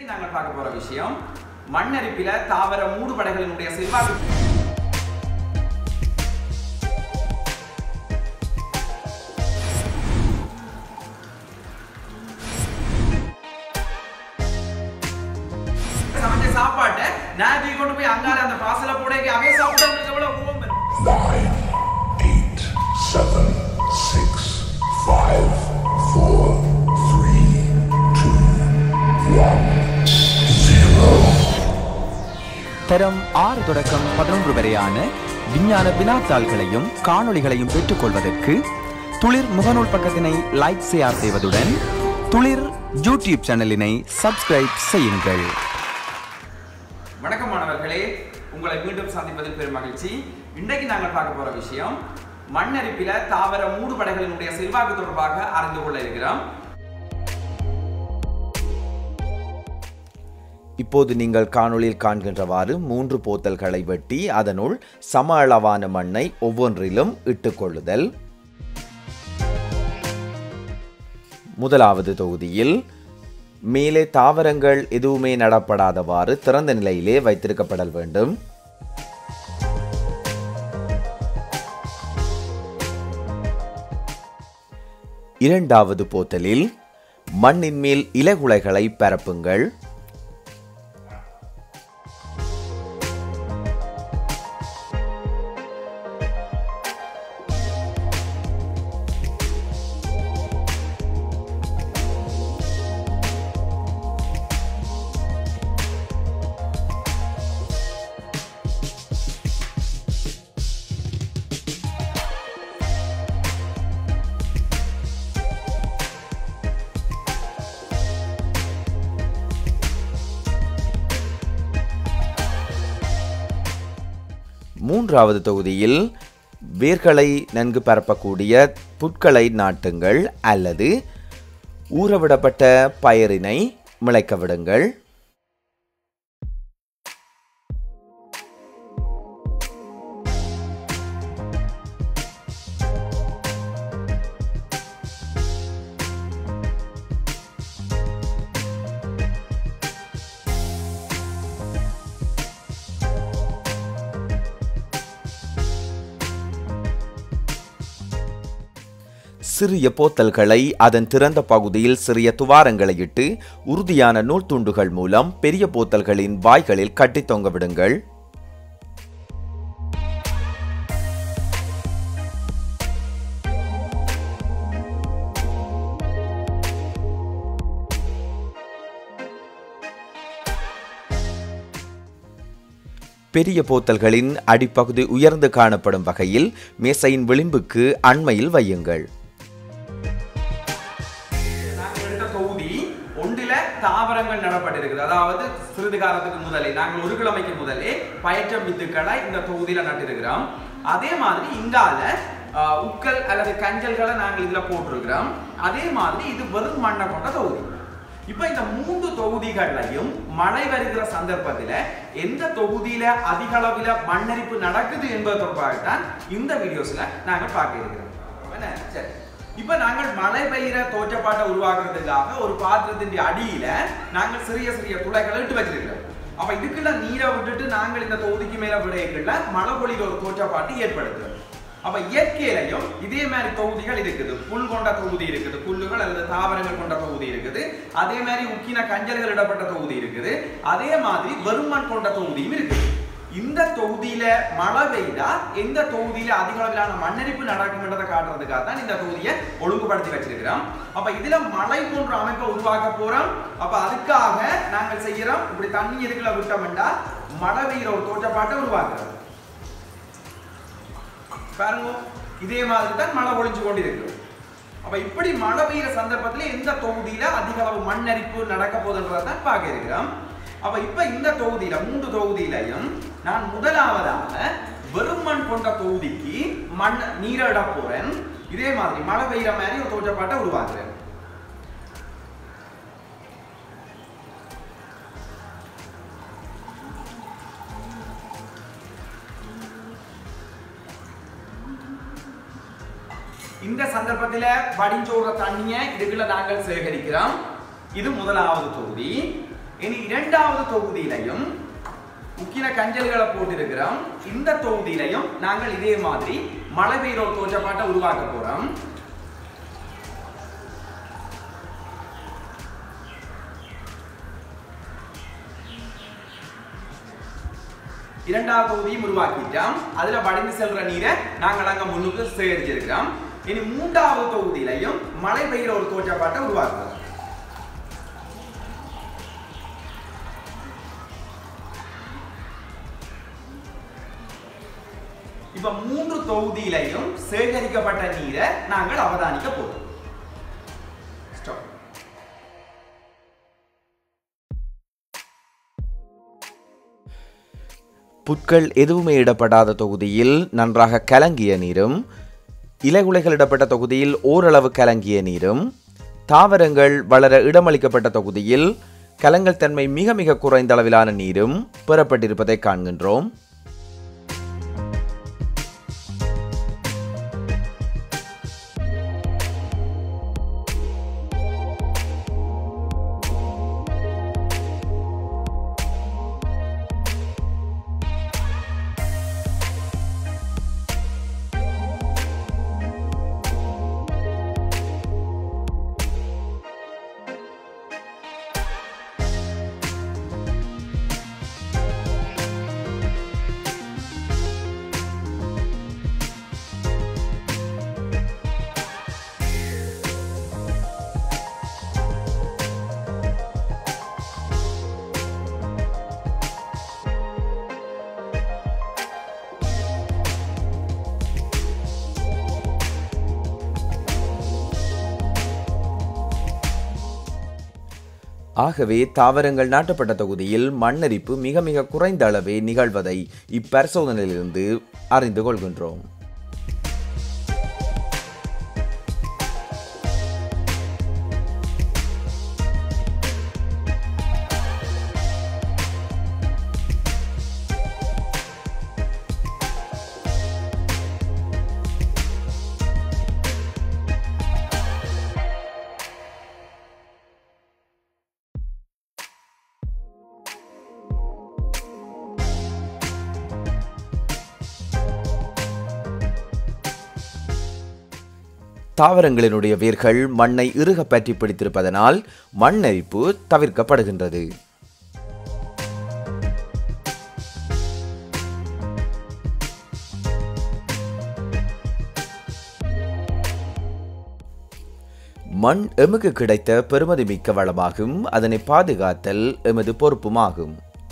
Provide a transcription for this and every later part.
இன்னைக்கு நாங்கள் பார்க்க போற விஷயம் மண்ணரிப்பில தாவர மூடுபடைகளினுடைய செல்வாக்கு சமைச்ச சாப்பாட்டை நான் தூக்கி கொண்டு போய் அங்கால அந்த பாசல போடைக்கு அவே சாப்பிட்டு உங்களுக்கு எவ்வளவு கோவம் வரும் nine, eight, seven, six, five, four, three, two, one, zero. தரம் ஆறு தொடக்கம் பதினொன்று வரையான விஞ்ஞான வினாத்தாள்களையும் காணொளிகளையும் பெற்றுக்கொள்வதற்கு துளிர் முகநூல் பக்கத்தினை லைக் ஷேர் செய்வதுடன் துளிர் யூடியூப் சேனலினை சப்ஸ்கிரைப் செய்யுங்கள் வணக்கம் மாணவர்களே உங்களை மீண்டும் சந்திப்பதில் பெரும் மகிழ்ச்சி இன்றைக்கு நாங்கள் பார்க்க போற விஷயம் மண்ணரிப்பில தாவர மூடுபடைகளினுடைய செல்வாக்கு தொடர்பாக அறிந்து கொள்ள இருக்கிறோம் இப்போது நீங்கள் காணொளியில் காண்கின்றவாறு மூன்று போத்தல்களை வெட்டி அதனுள் சம அளவான மண்ணை ஒவ்வொன்றிலும் இட்டுக்கொள்ளுதல் முதலாவது தொகுதியில் மேலே தாவரங்கள் எதுவுமே நடப்படாதவாறு திறந்த நிலையிலே வைத்திருக்கப்படல் வேண்டும் இரண்டாவது போத்தலில் மண்ணின் மேல் இலகுலைகளை பரப்புங்கள் மூன்றாவது தொகுதியில் வேர்களை நன்கு பரப்பக்கூடிய புட்களை நாட்டுங்கள் அல்லது ஊறவிடப்பட்ட பயிரினை முளைக்க விடுங்கள் சிறிய போத்தல்களை அதன் திறந்த பகுதியில் சிறிய துவாரங்களை இட்டு உறுதியான நூல் துண்டுகள் மூலம் பெரிய போத்தல்களின் வாய்களில் கட்டித் தொங்க விடுங்கள் பெரிய போத்தல்களின் அடிப்பகுதி உயர்ந்து காணப்படும் வகையில் மேசையின் விளிம்புக்கு அண்மையில் வையுங்கள் நாங்கள் எடுத்த தொகுதி ஒன்றில தாவரங்கள் நடப்பட்டிருக்குது அதாவது சிறிது காலத்துக்கு முதலே நாங்கள் ஒரு கிழமைக்கு முதலே பயிற்ற வித்துக்களை இந்த தொகுதியில நட்டிருக்கிறோம் அதே மாதிரி இங்கால ஆஹ், உக்கல் அல்லது கஞ்சல்களை நாங்கள் இதுல போட்டிருக்கிறோம் அதே மாதிரி இது வெறும் மண்ணை கொண்ட தொகுதி இப்ப இந்த மூன்று தொகுதிகள்லையும் மழை வருகிற சந்தர்ப்பத்துல எந்த தொகுதியில அதிக அளவில் மண்ணரிப்பு நடக்குது என்பது தொடர்பாகத்தான் இந்த வீடியோஸ்ல நாங்கள் பார்க்க இருக்கிறோம் என்ன? சரி இப்ப நாங்கள் மழை பெய்கிற தோற்றப்பாட்டை உருவாக்குறதுக்காக ஒரு பாத்திரத்தின் அடியில நாங்கள் சிறிய சிறிய துளைகளை இட்டு வச்சிருக்கிறோம் அப்ப இதுக்குள்ள நீரை விட்டுட்டு நாங்கள் இந்த தொகுதிக்கு மேல விடையக்குள்ள மழை பொழிகிற ஒரு தோற்றப்பாட்டு ஏற்படுத்துறோம் அப்ப இயற்கையிலையும் இதே மாதிரி தொகுதிகள் இருக்குது புல் கொண்ட தொகுதி இருக்குது புல்லுகள் அல்லது தாவரங்கள் கொண்ட தொகுதி இருக்குது அதே மாதிரி உக்கின கஞ்சல்கள் இடப்பட்ட தொகுதி இருக்குது அதே மாதிரி வெறுமண் கொண்ட தொகுதியும் இருக்குது இந்த தொகுதியில மழை பெய்தா எந்த தொகுதியில அதிக அளவிலான மண்ணரிப்பு நடக்கும்ன்றதை காட்டுறதுக்காக தான் இந்த தொகுதியை ஒழுங்குபடுத்தி வச்சிருக்கிறோம் அப்ப இதுல மழை போன்ற அமைப்பை உருவாக்க போறோம் அப்ப அதுக்காக நாங்கள் செய்யறோம் இப்படி தண்ணி இதுக்குள்ள விட்டோம்னா மழை பெய்கிற ஒரு தோற்றப்பாட்டை உருவாக்குறோம் பாருங்க இதே மாதிரி தான் மழை ஒழிஞ்சு கொண்டிருக்கு அப்ப இப்படி மழை பெய்யுற சந்தர்ப்பத்துல எந்த தொகுதியில அதிக அளவு மண்ணரிப்பு நடக்க போகுதுன்றதை தான் பார்க்க இருக்கிறோம் அப்ப இப்ப இந்த தொகுதியில மூன்று தொகுதியிலையும் நான் முதலாவதாக வெறும் மண் கொண்ட தொகுதிக்கு மண் நீரை இட போறேன் இதே மாதிரி மழை பெய்யுற மாதிரி ஒரு தோற்றப்பாட்டை உருவாக்குறேன் இந்த சந்தர்ப்பத்தில் வடிஞ்சோடுற தண்ணியை இதுக்குள்ள நாங்கள் சேகரிக்கிறோம் இது முதலாவது தொகுதி இனி இரண்டாவது தொகுதியிலையும் முக்கிய கஞ்சல்களை போட்டிருக்கிறோம் இந்த தொகுதியிலையும் நாங்கள் இதே மாதிரி மழை பெய்கிற ஒரு தோற்றப்பாட்டை உருவாக்க போறோம் இரண்டாவது தொகுதியும் உருவாக்கிட்டோம் அதுல வடிந்து செல்ற நீரை நாங்கள் அங்க முன்னுக்கு சேகரிச்சிருக்கிறோம் இனி மூன்றாவது தொகுதியிலையும் மழை பெய்கிற ஒரு தோற்றப்பாட்டை உருவாக்குறோம் இப்ப மூன்று தொகுதியிலையும் சேகரிக்கப்பட்ட நீரை நாங்கள் அவதானிக்க போறோம் Stop. புட்கள் எதுவுமே இடப்படாத தொகுதியில் நன்றாக கலங்கிய நீரும் இலைகுலைகளிடப்பட்ட தொகுதியில் ஓரளவு கலங்கிய நீரும் தாவரங்கள் வளர இடமளிக்கப்பட்ட தொகுதியில் கலங்கல் தன்மை மிக மிக குறைந்த அளவிலான நீரும் பெறப்பட்டிருப்பதை காண்கின்றோம் ஆகவே தாவரங்கள் நாட்டப்பட்ட தொகுதியில் மண்ணரிப்பு மிக மிக குறைந்த அளவே நிகழ்வதை இப்பரிசோதனையிலிருந்து அறிந்து கொள்கின்றோம் தாவரங்களினுடைய வேர்கள் மண்ணை இறுக பற்றி பிடித்திருப்பதனால் மண்ணரிப்பு தவிர்க்கப்படுகின்றது மண் எமக்கு கிடைத்த பெருமதிமிக்க வளமாகும் அதனை பாதுகாத்தல் எமது பொறுப்புமாகும்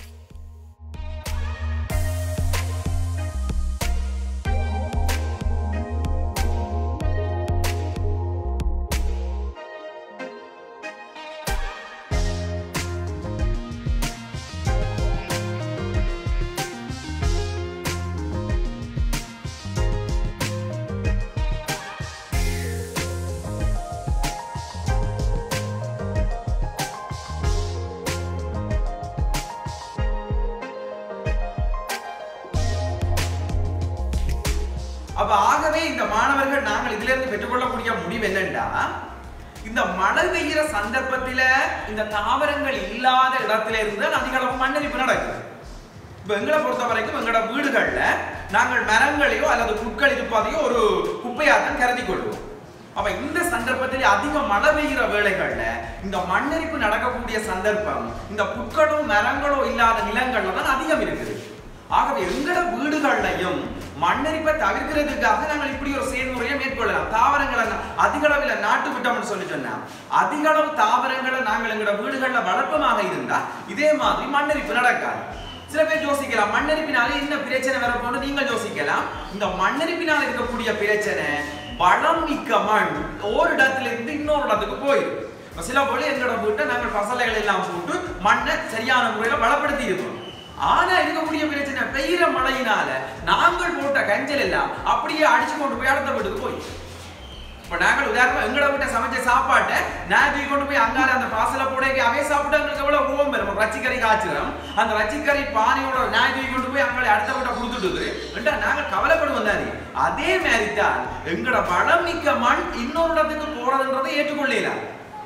அப்ப ஆகவே இந்த மாணவர்கள் நாங்கள் இதுல இருந்து பெற்றுக்கொள்ளக்கூடிய முடிவு என்னன்னா இந்த மழை பெய்கிற சந்தர்ப்பத்தில இந்த தாவரங்கள் இல்லாத இடத்துல இருந்து அதிக அளவு மண்ணரிப்பு நடக்குது இப்ப எங்களை பொறுத்த வரைக்கும் எங்களோட வீடுகள்ல நாங்கள் மரங்களையோ அல்லது புட்கள் இருப்பதையோ ஒரு குப்பையாக தான் கருதி கொள்வோம் அப்ப இந்த சந்தர்ப்பத்தில் அதிக மழை பெய்கிற வேளைகள்ல இந்த மண்ணரிப்பு நடக்கக்கூடிய சந்தர்ப்பம் இந்த புட்களோ மரங்களோ இல்லாத நிலங்கள்ல தான் அதிகம் இருக்குது ஆகவே எங்களோட வீடுகள்லையும் மண்ணரிப்பை தவிர்க்கிறதுக்காக நாங்கள் இப்படி ஒரு செயல்முறையை மேற்கொள்ளலாம் தாவரங்களை நா- அதிக அளவில் நாட்டு விட்டோம்னு சொல்லி சொன்னா அதிக அளவு தாவரங்களை நாங்கள் எங்களோட வீடுகள்ல வளர்ப்பமாக இருந்தா இதே மாதிரி மண்ணரிப்பு நடக்காது சில பேர் யோசிக்கலாம் மண்ணரிப்பினால என்ன பிரச்சனை வரப்போன்னு நீங்கள் யோசிக்கலாம் இந்த மண்ணரிப்பினால இருக்கக்கூடிய பிரச்சனை வளம் மிக்க மண் ஒரு இடத்துல இருந்து இன்னொரு இடத்துக்கு போயிடும் இப்ப சில போல எங்களோட வீட்டை நாங்கள் பசலைகள் எல்லாம் போட்டு மண்ணை சரியான முறையில வளப்படுத்தி இருக்கோம் ஆனா இருக்கக்கூடிய பிரச்சனை பெய்கிற மழையினால நாங்கள் போட்ட கஞ்சல் எல்லாம் அப்படியே அடிச்சு கொண்டு போய் அடுத்த வீட்டுக்கு போய் இப்ப நாங்கள் உதாரணமா எங்களை விட்ட சமைச்ச சாப்பாட்டை நான் தூக்கி கொண்டு போய் அங்கால அந்த பாசல போடைக்கு அவே சாப்பிட்டு எங்களுக்கு எவ்வளவு கோவம் வரும் ரச்சிக்கறி காய்ச்சிடும் அந்த ரச்சிக்கறி பானையோட நான் தூக்கி கொண்டு போய் அங்கே அடுத்த வீட்டை கொடுத்துட்டு என்றா நாங்கள் கவலைப்படுவோம் தானே அதே மாதிரி தான் எங்களோட வளம் மிக்க மண் இன்னொரு இடத்துக்கு போறதுன்றதை ஏற்றுக்கொள்ளலாம்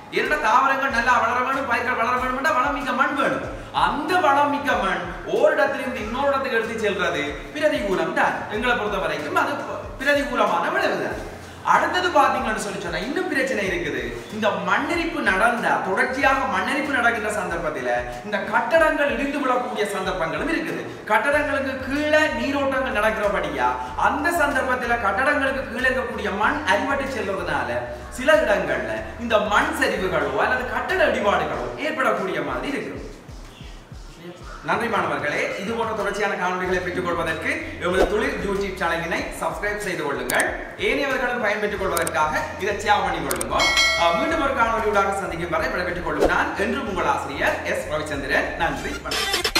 இரண்ட தாவரங்கள் நல்லா வளர வேணும் பயிர்கள் வளர வேணும்னா வளம் மிக்க மண் வேணும் அந்த வளம் மிக்க மண் ஓரிடத்திலிருந்து இன்னொரு இடத்துக்கு எடுத்து செல்றது பிரதிகூலம் தான் எங்களை பொறுத்த வரைக்கும் அது பிரதிகூலமான விளைவு தான் அடுத்தது பாத்தீங்கன்னு சொல்லி சொன்னா இன்னும் பிரச்சனை இருக்குது இந்த மண்ணெரிப்பு நடந்த தொடர்ச்சியாக மண்ணெரிப்பு நடக்கின்ற சந்தர்ப்பத்தில் இந்த கட்டடங்கள் இடிந்து விழக்கூடிய சந்தர்ப்பங்களும் இருக்குது கட்டடங்களுக்கு கீழே நீரோட்டங்கள் நடக்கிறபடியா அந்த சந்தர்ப்பத்தில் கட்டடங்களுக்கு கீழே இருக்கக்கூடிய மண் அடிபட்டு செல்வதனால சில இடங்கள்ல இந்த மண் சரிவுகளோ அல்லது கட்டட இடிபாடுகளோ ஏற்படக்கூடிய மாதிரி இருக்கு நன்றி மாணவர்களே இது போன்ற தொடர்ச்சியான காணொலிகளை பெற்றுக் கொள்வதற்கு எமது தொழில் யூடியூப் சேனலினை சப்ஸ்கிரைப் செய்து கொள்ளுங்கள் ஏனையவர்களும் பயன்பெற்றுக் கொள்வதற்காக இதை ஷேர் பண்ணி கொள்ளுங்கள் அஹ் மீண்டும் ஒரு காணொலியூடாக சந்திக்கும் வரை விடைபெற்றுக் கொள்ளும் நான் என்றும் உங்கள் ஆசிரியர் எஸ் ரவிச்சந்திரன் நன்றி வணக்கம்